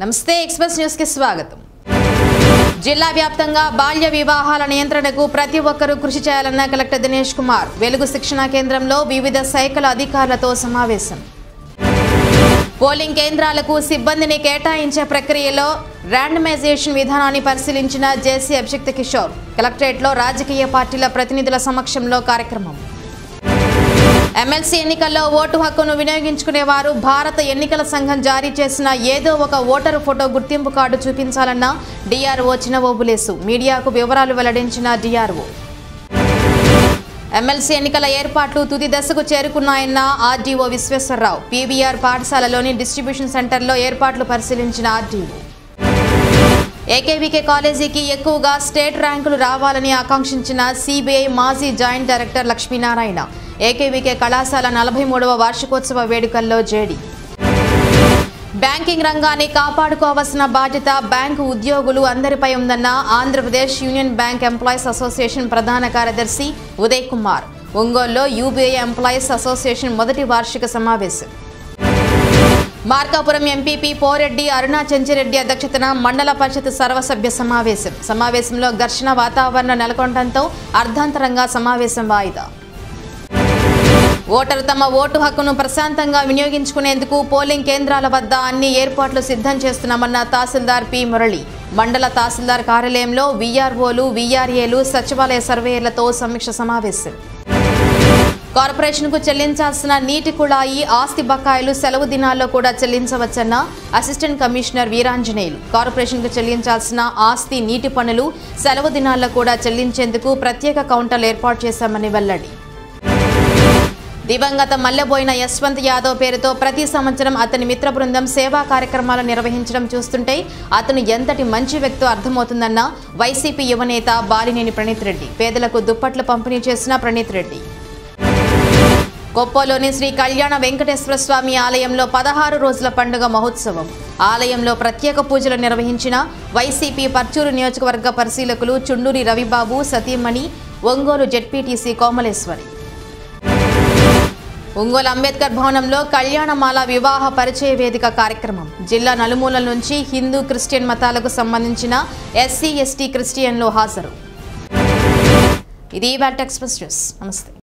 నమస్తే express news కి స్వాగతం జిల్లా వ్యాప్తంగా బాల్య వివాహాల నియంత్రణకు ప్రతి ఒక్కరూ కృషి చేయాలన్న కలెక్టర్ దినేష్ కుమార్ వెలుగు శిక్షణా కేంద్రంలో వివిధ శాఖల అధికారులతో సమావేశం పోలింగ్ కేంద్రాలకు సిబ్బందిని కేటాయించే ప్రక్రియలో ర్యాండమైజేషన్ విధానాన్ని పరిశీలించిన జేసీ అభిషిక్త కిషోర్ కలెక్టరేట్లో రాజకీయ పార్టీల ప్రతినిధుల సమక్షంలో కార్యక్రమం ఎమ్మెల్సీ ఎన్నికల్లో ఓటు హక్కును వినియోగించుకునే వారు భారత ఎన్నికల సంఘం జారీ చేసిన ఏదో ఒక ఓటరు ఫోటో గుర్తింపు కార్డు చూపించాలన్న డిఆర్ఓ చినవోబులేసు మీడియాకు వివరాలు వెల్లడించిన డిఆర్ఓ ఎమ్మెల్సీ ఎన్నికల ఏర్పాట్లు తుది దశకు చేరుకున్నాయన్న ఆర్డీఓ విశ్వేశ్వరరావు పీవీఆర్ పాఠశాలలోని డిస్ట్రిబ్యూషన్ సెంటర్లో ఏర్పాట్లు పరిశీలించిన ఆర్డీఓ ఏకేవీకే కాలేజీకి ఎక్కువగా స్టేట్ ర్యాంకులు రావాలని ఆకాంక్షించిన సిబిఐ మాజీ జాయింట్ డైరెక్టర్ లక్ష్మీనారాయణ ఏకేవీకే కళాశాల నలభై మూడవ వార్షికోత్సవ వేడుకల్లో జేడి బ్యాంకింగ్ రంగాన్ని కాపాడుకోవాల్సిన బాధ్యత బ్యాంకు ఉద్యోగులు అందరిపై ఉందన్న Andhra Pradesh union bank employees association ప్రధాన కార్యదర్శి ఉదయ్ కుమార్ ఒంగోలులో యూబీఐ ఎంప్లాయీస్ అసోసియేషన్ మొదటి వార్షిక సమావేశం మార్కాపురం ఎంపీపీ పోరెడ్డి అరుణా చెంచిరెడ్డి అధ్యక్షతన మండల పరిషత్ సర్వసభ్య సమావేశం సమావేశంలో ఘర్షణ వాతావరణం నెలకొనడంతో అర్ధాంతరంగా సమావేశం వాయిదా ఓటరు తమ ఓటు హక్కును ప్రశాంతంగా వినియోగించుకునేందుకు పోలింగ్ కేంద్రాల వద్ద అన్ని ఏర్పాట్లు సిద్ధం చేస్తున్నామన్న తహసీల్దార్ పి మురళి మండల తహసీల్దార్ కార్యాలయంలో వీఆర్ఓలు వీఆర్ఏలు సచివాలయ సర్వేయర్లతో సమీక్ష సమావేశం కార్పొరేషన్కు చెల్లించాల్సిన నీటి కుళాయి ఆస్తి బకాయిలు సెలవు దినాల్లో కూడా చెల్లించవచ్చన్న అసిస్టెంట్ కమిషనర్ వీరాంజనేయులు కార్పొరేషన్కు చెల్లించాల్సిన ఆస్తి నీటి పనులు సెలవు దినాల్లో కూడా చెల్లించేందుకు ప్రత్యేక కౌంటర్లు ఏర్పాటు చేశామని వెల్లడి దివంగత మల్లెబోయిన యశ్వంత్ యాదవ్ పేరుతో ప్రతి సంవత్సరం అతని మిత్ర బృందం సేవా కార్యక్రమాలు నిర్వహించడం చూస్తుంటే అతను ఎంతటి మంచి వ్యక్తో అర్థమవుతుందన్న వైసీపీ యువనేత బాలినేని ప్రణీత్ రెడ్డి పేదలకు దుప్పట్లు పంపిణీ చేసిన ప్రణీత్ రెడ్డి కొప్పలోని శ్రీ కళ్యాణ వెంకటేశ్వర స్వామి ఆలయంలో పదహారు రోజుల పండుగ మహోత్సవం ఆలయంలో ప్రత్యేక పూజలు నిర్వహించిన వైసీపీ పర్చూరు నియోజకవర్గ పరిశీలకులు చుండూరి రవిబాబు సతీమణి ఒంగోలు జెడ్పీటీసీ కోమలేశ్వరి ఒంగోలు అంబేద్కర్ భవనంలో కళ్యాణమాల వివాహ పరిచయ వేదిక కార్యక్రమం జిల్లా నలుమూలల నుంచి హిందూ క్రిస్టియన్ మతాలకు సంబంధించిన ఎస్సీ ఎస్టీ క్రిస్టియన్లు హాజరు ఇది వాట్ ఎక్స్ప్రెస్ న్యూస్ నమస్తే